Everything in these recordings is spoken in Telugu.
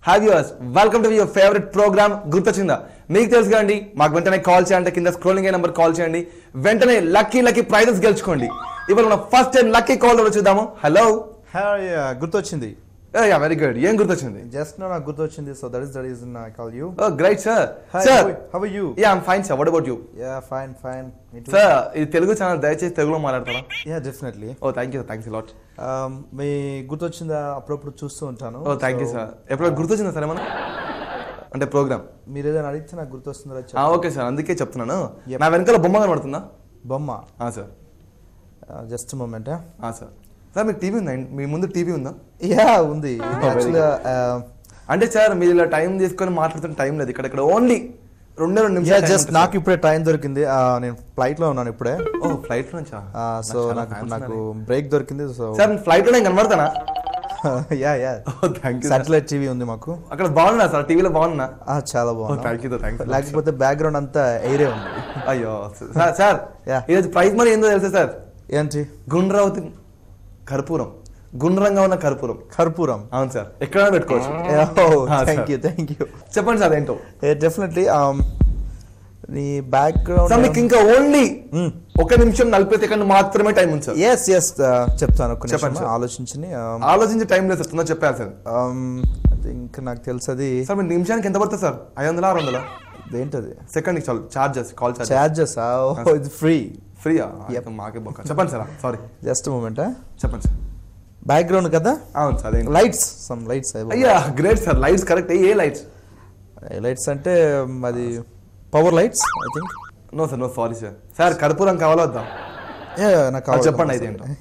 హావ్ యూస్ welcome to your favourite programme గుర్తొచ్చిందా మీకు తెలుసు కదండి మాకు వెంటనే కాల్ చేయండి కింద స్క్రోలింగ్ అయ్యే నెంబర్ కాల్ చేయండి వెంటనే లక్కీ లక్కీ ప్రైజెస్ గెలుచుకోండి ఇవాళ మనం ఫస్ట్ టైం లక్కీ కాల్ చూద్దాము హలో హాయ్ గుర్తొచ్చింది యా వెరీ గుడ్ ఏం గుర్తొచ్చింది జస్ట్ నో నాకు గుర్తొచ్చింది so that is the reason I call you oh great sir hi sir how are you yeah I'm fine sir what about you yeah fine fine me too sir ఇది తెలుగు ఛానల్ దయచేసి తెలుగులో మాట్లాడతారా yeah definitely oh thank you thanks lot మీ గుర్తొచ్చిందా అప్పుడప్పుడు చూస్తూ ఉంటాను oh thank you So, sir ఎప్పుడు గుర్తొచ్చిందా సార్ ఏమన్నా అంటే ప్రోగ్రామ్ మీరు ఏదైనా అడిగితే నాకు గుర్తొస్తుందో ఓకే సార్ అందుకే చెప్తున్నాను Yep. నా వెనకాల బొమ్మ కనబడుతుందా బొమ్మ ఆ, సార్ జస్ట్ మూమెంట్ ఆ, సార్ సార్ మీకు టీవీ ఉందా మీ ముందు టీవీ ఉందా యా ఉంది very యాక్చువల్గా అంటే సార్ మీరు ఇలా టైం తీసుకొని మాట్లాడుతున్న టైం లేదు ఇక్కడ ఇక్కడ ఓన్లీ రెండే రెండు యా నిమిషాలు జస్ట్ నాకు ఇప్పుడే టైం దొరికింది ఆ, నేను ఫ్లైట్ లో ఉన్నాను ఇప్పుడే ఓ ఫ్లైట్ నుంచా సో నాకు ఇప్పుడు నాకు బ్రేక్ దొరికింది సో సార్ ఫ్లైట్ లో నేను కనబడతానా yeah yeah oh thank you satellite TV ఉంది మాకు అక్కడ బాగున్నా సార్ టీవీలో బాగున్నా ఆ, చాలా ఓ బాగుంది థ్యాంక్ యూ థ్యాంక్ యూ లేకపోతే బ్యాక్గ్రౌండ్ అంతా ఎయిరే ఉంది అయ్యో సార్ సార్ Yeah. ఈరోజు ప్రైజ్ మనీ ఏందో తెలుసా సార్ ఏంటి గుండ్రావతి కర్పూరం గుండ్రంగా ఉన్న కర్పూరం కర్పూరం అవును సార్ ఎక్కడైనా పెట్టుకోవచ్చు Ah, thank sir. You thank you చెప్పండి సార్ ఏంటో డెఫినెట్లీ నీ సార్ మీకు బ్యాక్గ్రౌండ్ ఇంకా ఓన్లీ ఒక నిమిషం నలభై సెకండ్ మాత్రమే టైం ఉంది సార్ ఎస్ ఎస్ చెప్తాను ఒక చెప్పండి, నిమిషం sir. ఆలోచించి ఆలోచించి టైం లేదు సార్ తొందర చెప్పాలి సార్ ఇంకా నాకు తెలుసు అది సార్ మీరు నిమిషానికి ఎంత పడుతుంది సార్ ఐదు వందల ఆరు వందల ఏంటది సెకండ్ చాలు చార్జెస్ కాల్ చార్జ్ చార్జెస్ ఇది ఫ్రీ ఫ్రీయా మాకే బొక్క చెప్పండి సార్ సారీ జస్ట్ మూమెంట్ చెప్పండి సార్ బ్యాక్గ్రౌండ్ కదా అవును సార్ అదేంటి లైట్స్ సమ్ లైట్స్ అయ్యా గ్రేట్ సార్ లైట్స్ కరెక్ట్ ఏ లైట్స్ లైట్స్ అంటే అది power lights I think no sir no sorry sir sir కర్పూరం కావాలా వద్దా నాకు అది చెప్పండి అయితే ఏంటో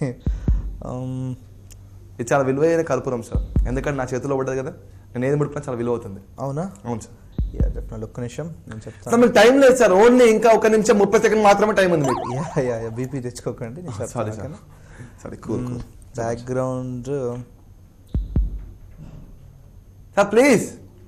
ఇది చాలా విలువైన కర్పూరం సార్ ఎందుకంటే నా చేతిలో పడ్డది కదా నేను ఏది ముట్టుకున్నా చాలా విలువ అవుతుంది అవునా అవును సార్ యా డెఫినెట్ ఒక్క నిమిషం నేను చెప్తాను సార్ మీకు టైం లేదు సార్ ఓన్లీ ఇంకా ఒక నిమిషం ముప్పై సెకండ్ మాత్రమే టైం ఉంది మీకు యా యా యా బీపీ తెచ్చుకోకండి నేను సారీ చెప్తాను sir sorry cool cool background sir please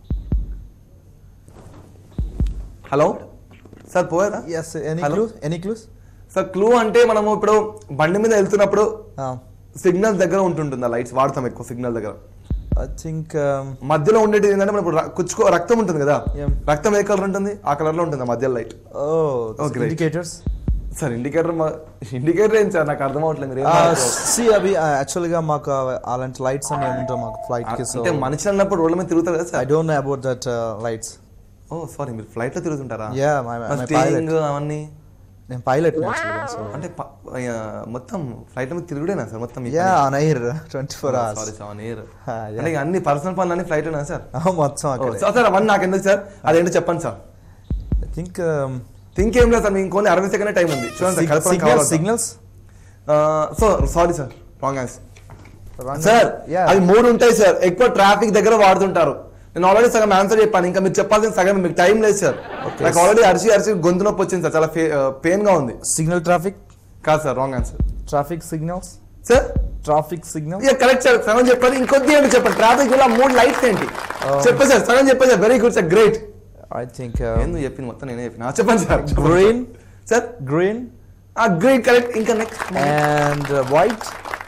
hello sir పోయారా yes any Hello? Clues any clues sir clue అంటే మనము ఇప్పుడు బండి మీద వెళ్తున్నప్పుడు సిగ్నల్ దగ్గర ఉంటుంటుంది ఆ లైట్స్ వాడతాం ఎక్కువ సిగ్నల్ దగ్గర ఐ థింక్ మధ్యలో ఉండేది ఏంటంటే మనం ఇప్పుడు ర- కుచ్చుకో రక్తం ఉంటుంది కదా Yeah. రక్తం ఏ కలర్ ఉంటుంది ఆ కలర్ లో ఉంటుంది ఆ మధ్యలో light oh Oh, great. Indicators sir indicator indicator ఏం సార్ నాకు అర్థం అవ్వట్లేదు మీరు ఏం మాట్లాడుతున్నారు? సి అవి యాక్చువల్గా మాకు అవ- అలాంటి లైట్స్ అని ఉంటాయి మాకు ఫ్లైట్ కి సో అంటే మనిషి అన్నప్పుడు రోడ్ల మీద తిరుగుతారు కదా I sir don't know about that lights oh sorry మీరు ఫ్లైట్ లో తిరుగుతుంటారా యా మై మై స్టీరింగ్ అవన్నీ నేను పైలట్ యాక్చువల్గా సో అంటే ప- ఆ, మొత్తం ఫ్లైట్ మీద తిరుగుడేనా సార్ మొత్తం yeah on air twenty four hours sorry sir air Ah, yeah. అంటే ఇక అన్ని పర్సనల్ పనులు అన్ని ఫ్లైట్ సార్ మొత్తం ఓ, అక్కడ సార్ సార్ అవన్నీ నాకు ఎందుకు సార్ అదేంటో చెప్పండి సార్ ఐ థింక్ థింక్ ఏం లేదు సార్ మీకు ఇంకొన్ని అరవై సెకండ్ టైం ఉంది చూడండి sir Kalpana signals signals so sorry sir wrong answer sir అవి మూడు ఉంటాయి సార్ ఎక్కువ ట్రాఫిక్ దగ్గర వాడుతుంటారు నేను ఆల్రెడీ సగం ఆన్సర్ చెప్పాను ఇంకా మీరు చెప్పాల్సిన సగం మీకు టైం లేదు సార్ Okay. నాకు ఆల్రెడీ అరిచి అరిచి గొంతు నొప్పి వచ్చింది సార్ చాలా పెయిన్ గా ఉంది సిగ్నల్ ట్రాఫిక్ కాదు sir wrong answer traffic signals sir traffic signal ఇక కరెక్ట్ సార్ సగం చెప్పాలి ఇంకొద్ది ఏంటి చెప్పండి ట్రాఫిక్ ఇలా మూడు లైట్స్ ఏంటి చెప్పండి సార్ సగం చెప్పండి sir very good sir great I think ఏందో చెప్పింది మొత్తం నేనే చెప్పిన ఆ, చెప్పండి sir green sir green great correct ఇంకా నెక్స్ట్ అండ్ వైట్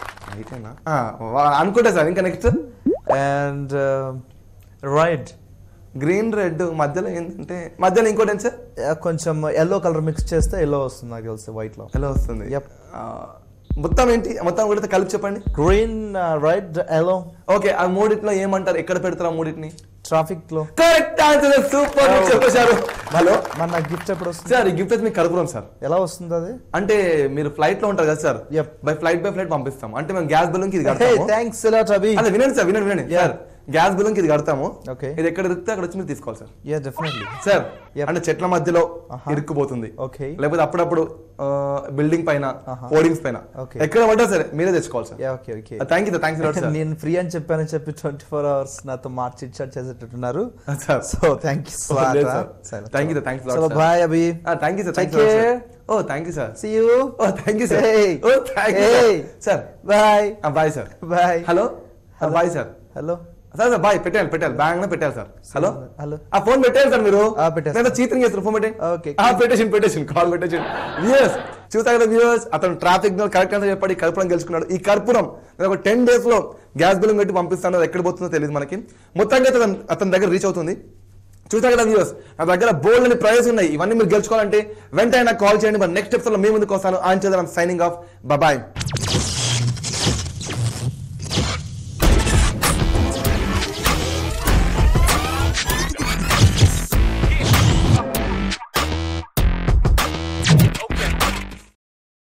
అనుకుంటా సార్ ఇంకా next and red green red మధ్యలో ఏంటంటే మధ్యలో ఇంకోటి ఏంటి సార్ కొంచెం ఎల్లో కలర్ మిక్స్ చేస్తే ఎల్లో వస్తుంది నాకు తెలిసి వైట్ లో ఎలా వస్తుంది Yep. ఆ, మొత్తం ఏంటి మొత్తం కూడా కలిపి చెప్పండి గ్రీన్ రెడ్ ఎల్లో ఓకే ఆ మూడిట్లో ఏమంటారు ఎక్కడ పెడతారు ఆ మూడింటిని ట్రాఫిక్ లో కరెక్ట్ ఆన్సర్ సూపర్ చెప్పేశారు హలో మన నాకు గిఫ్ట్ ఎప్పుడు వస్తుంది సార్ ఈ గిఫ్ట్ అయితే మీకు కర్పూరం సార్ ఎలా వస్తుంది అది అంటే మీరు ఫ్లైట్ లో ఉంటారు కదా sir Yep. By flight by flight పంపిస్తాం అంటే మేము గ్యాస్ బెలూన్ కి ఇది కడతాము థ్యాంక్స్ లాట్ అభి అదే వినండి సార్ వినండి వినండి సార్ గ్యాస్ బెలూన్ కి ఇది కడతాము Okay. ఇది ఎక్కడ దొరికితే అక్కడ వచ్చి మీరు తీసుకోవాలి sir yeah definitely sir Yep. అంటే చెట్ల మధ్యలో Uh-huh. ఇరుక్కుపోతుంది Okay. లేకపోతే అప్పుడప్పుడు బిల్డింగ్ పైన Uh-huh. హోర్డింగ్స్ పైన Okay. ఎక్కడ పడ్డా సరే మీరే తెచ్చుకోవాలి sir yeah okay okay thank you thanks lot sir నేను ఫ్రీ అని చెప్పానని చెప్పి ట్వంటీ ఫోర్ అవర్స్ నాతో మార్చి ఇచ్చారు చేసేటట్టున్నారు సార్ సో థ్యాంక్ యూ లేదు sir. Thank you, thanks a lot, చలో sir. బాయ్ అభి thank you sir Take thank you care. Oh thank you sir see you oh thank you sir Hey. Oh thank you Hey. Sir bye bye sir bye hello bye sir hello sir sir bye పెట్టాలి పెట్టాలి బ్యాంక్ లో పెట్టాలి సార్ హలో హలో ఆ ఫోన్ పెట్టాలి సార్ మీరు ఆ, పెట్టేస్తా. నేను చీటింగ్ చేస్తారు ఫోన్ పెట్టండి Okay. ఆ పెట్టేసి పెట్టేసి కాల్ పెట్టేసి ఎస్ చూసా కదా వ్యూవర్స్ అతను ట్రాఫిక్ కరెక్ట్ అని చెప్పి కర్పూరం గెలుచుకున్నాడు ఈ కర్పూరం నేను ఒక టెన్ డేస్ లో గ్యాస్ బిల్లు పెట్టి పంపిస్తాను అది ఎక్కడ పోతుందో తెలియదు మనకి మొత్తంగా అతను అతని దగ్గర రీచ్ అవుతుంది చూసా కదా వ్యూవర్స్ నా దగ్గర బోల్డ్ అని ప్రైజెస్ ఉన్నాయి ఇవన్నీ మీరు గెలుచుకోవాలంటే వెంటనే నాకు కాల్ చేయండి మరి నెక్స్ట్ ఎపిసోడ్ లో మీ ముందుకు వస్తాను ఆయన చేద్దాం సైనింగ్ ఆఫ్ బాయ్